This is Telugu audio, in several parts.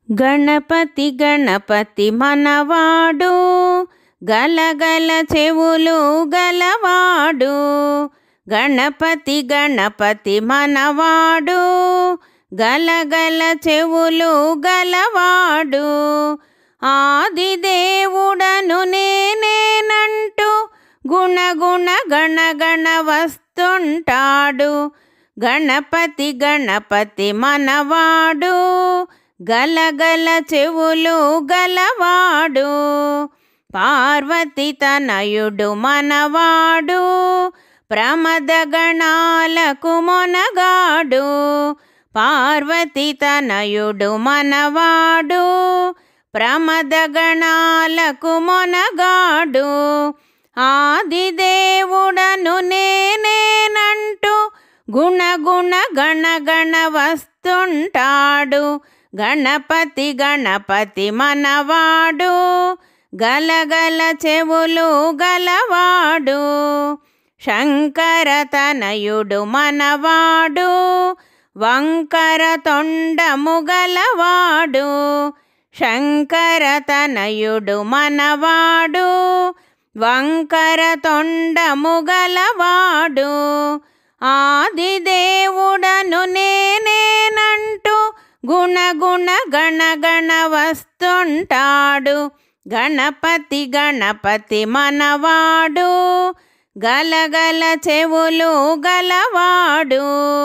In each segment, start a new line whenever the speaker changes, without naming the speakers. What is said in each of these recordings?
గణపతి గణపతి మనవాడు గలగల చెవులు గలవాడు గణపతి గణపతి మనవాడు గలగల చెవులు గలవాడు ఆది దేవుడను నేనేనంటూ గుణగుణ గణగణ వస్తుంటాడు గణపతి గణపతి మనవాడు గలగల చెవులు గలవాడు పార్వతి తనయుడు మనవాడు ప్రమద గణాలకు మొనగాడు పార్వతి తనయుడు మనవాడు ప్రమద గణాలకు మొనగాడు ఆది దేవుడను నేనేనంటూ గుణగుణ గణగణ వస్తుంటాడు గణపతి గణపతి మనవాడు గలగల చెవులు గలవాడు శంకర తనయుడు మనవాడు వంకర తొండము గలవాడు శంకర తనయుడు మనవాడు వంకర తొండము గలవాడు ఆది దేవుడను నేనేనంటూ గుణగుణ గణగణ వస్తుంటాడు గణపతి గణపతి మనవాడు గలగల చెవులు గలవాడు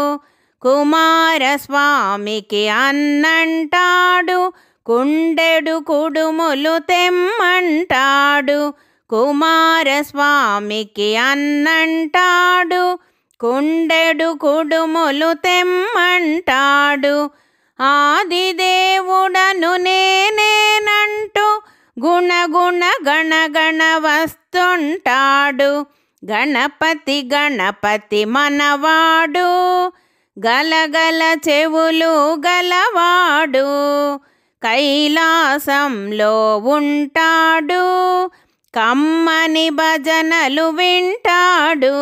కుమారస్వామికి అన్నంటాడు కుండెడు కుడుములు తెమ్మంటాడు కుమారస్వామికి అన్నంటాడు కుండెడు కుడుములు తెమ్మంటాడు ఆది దేవుడను నేనేనంటూ గుణగుణ గణగణ వస్తుంటాడు గణపతి గణపతి మనవాడు గలగల చెవులు గలవాడు కైలాసంలో ఉంటాడు కమ్మని భజనలు వింటాడు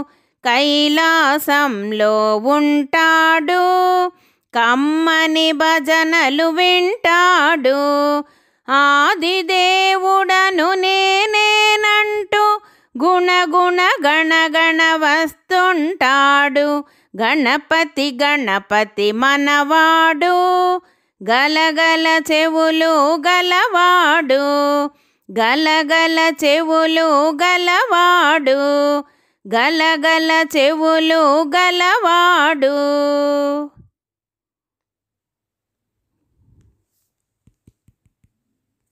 కైలాసంలో ఉంటాడు కమ్మని భజనలు వింటాడు ఆది దేవుడను నేనేనంటూ గుణగుణ గణగణ వస్తుంటాడు గణపతి గణపతి మనవాడు గలగల చెవులు గలవాడు గలగల చెవులు గలవాడు గలగల చెవులు గలవాడు